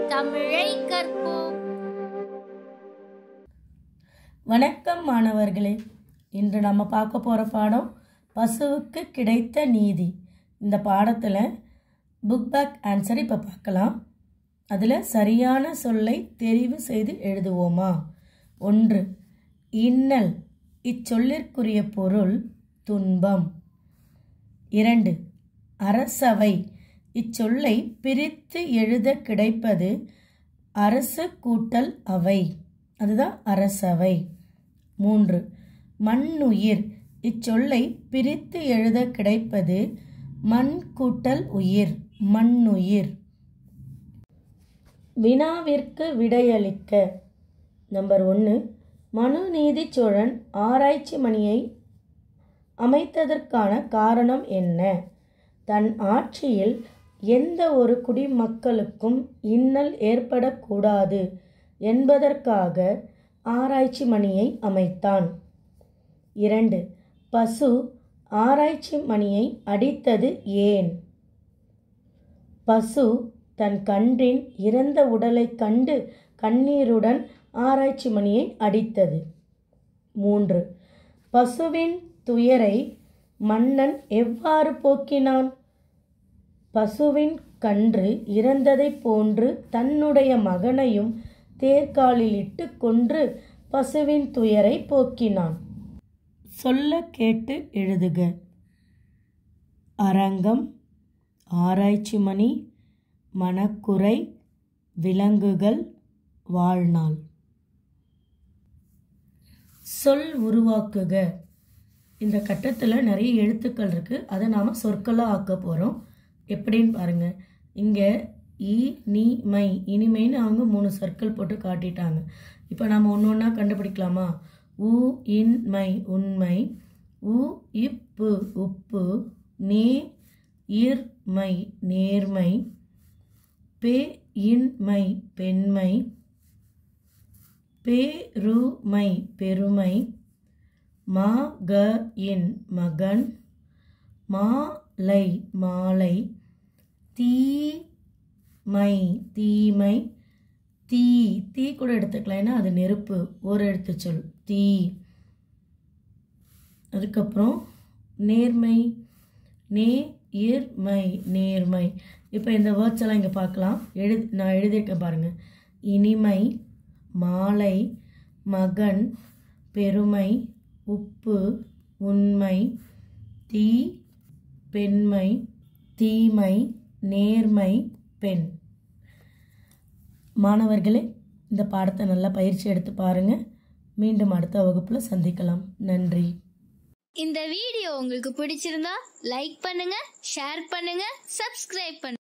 தமிழை கற்போம் வணக்கம் மாணவர்களே இன்று நம்ம பார்க்க போகிற பாடம் பசுவுக்கு கிடைத்த நீதி இந்த பாடத்தில் புக் பேக் ஆன்சர் இப்போ பார்க்கலாம் அதில் சரியான சொல்லை தெரிவு செய்து எழுதுவோமா ஒன்று இன்னல் இச்சொல்லிற்குரிய பொருள் துன்பம் இரண்டு அரசவை இச்சொல்லை பிரித்து எழுத கிடைப்பது அரசு கூட்டல் அவை அதுதான் அரசவை மூன்று மண்ணுயிர் இச்சொல்லை பிரித்து எழுத கிடைப்பது மண் கூட்டல் உயிர் மண்ணுயிர் வினாவிற்கு விடையளிக்க நம்பர் ஒன்று மனுநீதி சோழன் ஆராய்ச்சி மணியை அமைத்ததற்கான காரணம் என்ன தன் ஆட்சியில் எந்த ஒரு குடிமக்களுக்கும் இன்னல் ஏற்படக்கூடாது என்பதற்காக ஆராய்ச்சி மணியை அமைத்தான் இரண்டு பசு ஆராய்ச்சி மணியை அடித்தது ஏன் பசு தன் கன்றின் இறந்த உடலைக் கண்டு கண்ணீருடன் ஆராய்ச்சி மணியை அடித்தது மூன்று பசுவின் துயரை மன்னன் எவ்வாறு போக்கினான் பசுவின் கன்று இறந்ததைப் போன்று தன்னுடைய மகனையும் தேர்காலிலிட்டு கொன்று பசுவின் துயரை போக்கினான் சொல்ல கேட்டு எழுதுக அரங்கம் ஆராய்ச்சி மணி மனக்குறை விலங்குகள் வாழ்நாள் சொல் உருவாக்குக இந்த கட்டத்தில் நிறைய எழுத்துக்கள் இருக்குது அதை நாம் சொற்களாக ஆக்க போகிறோம் எப்படின்னு பாருங்கள் இங்கே இ நீ மை இனிமைன்னு அவங்க மூணு சர்க்கிள் போட்டு காட்டிட்டாங்க இப்போ நம்ம ஒன்று ஒன்றா கண்டுபிடிக்கலாமா உ இன் மை உண்மை உ இப்பு உப்பு நே இர் மை நேர்மை பே இன் மை பெண்மை பேருமை பெருமை மா க இன் மகன் மாலை மாலை தீமை தீமை தீ தீ கூட எடுத்துக்கலாம் ஏன்னா அது நெருப்பு ஒரு எழுத்து சொல் தீ அதுக்கப்புறம் நேர்மை நே இர்மை நேர்மை இப்போ இந்த வேர்ட்ஸ் எல்லாம் இங்கே பார்க்கலாம் எழு நான் எழுதியிருக்கேன் பாருங்கள் இனிமை மாலை மகன் பெருமை உப்பு உண்மை தீ பெண்மை தீமை நேர்மை பெண் மாணவர்களே இந்த பாடத்தை நல்லா பயிற்சி எடுத்து பாருங்கள் மீண்டும் அடுத்த வகுப்பில் சந்திக்கலாம் நன்றி இந்த வீடியோ உங்களுக்கு பிடிச்சிருந்தா லைக் பண்ணுங்க ஷேர் பண்ணுங்க சப்ஸ்கிரைப் பண்ணுங்க